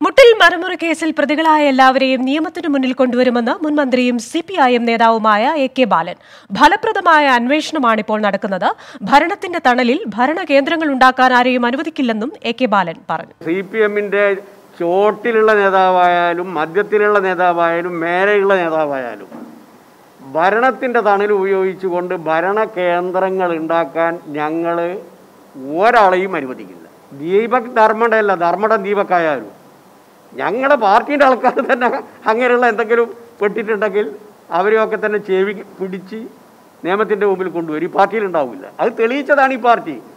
മുട്ടിൽ മരമുറി കേസിൽ പ്രതികളായ എല്ലാവരെയും നിയമത്തിനു മുന്നിൽ കൊണ്ടുവരുമെന്ന് മുൻ മന്ത്രിയും സി പി ഐ എം നേതാവുമായ എ കെ ബാലൻ ഫലപ്രദമായ അന്വേഷണമാണ് ഇപ്പോൾ നടക്കുന്നത് ഭരണത്തിന്റെ തണലിൽ ഭരണകേന്ദ്രങ്ങൾ ഉണ്ടാക്കാൻ ആരെയും അനുവദിക്കില്ലെന്നും എ കെ ബാലൻ പറഞ്ഞു സി പി എമ്മിൻ്റെ ചോട്ടിലുള്ള നേതാവായാലും മധ്യത്തിലുള്ള നേതാവായാലും മേലെയുള്ള നേതാവായാലും ഭരണത്തിൻ്റെ തണൽ ഉപയോഗിച്ചുകൊണ്ട് ഭരണകേന്ദ്രങ്ങൾ ഉണ്ടാക്കാൻ ഞങ്ങൾ ഒരാളെയും അനുവദിക്കില്ല ദീപക് ധർമ്മയുടെ അല്ല ധർമ്മട ദീപക്കായാലും ഞങ്ങളുടെ പാർട്ടീൻ്റെ ആൾക്കാർ തന്നെ അങ്ങനെയുള്ള എന്തെങ്കിലും പെട്ടിട്ടുണ്ടെങ്കിൽ അവരെയൊക്കെ തന്നെ ചെവി പിടിച്ച് നിയമത്തിൻ്റെ മുമ്പിൽ കൊണ്ടുവരും ഈ പാർട്ടിയിൽ ഉണ്ടാവില്ല അത് തെളിയിച്ചതാണ് ഈ പാർട്ടി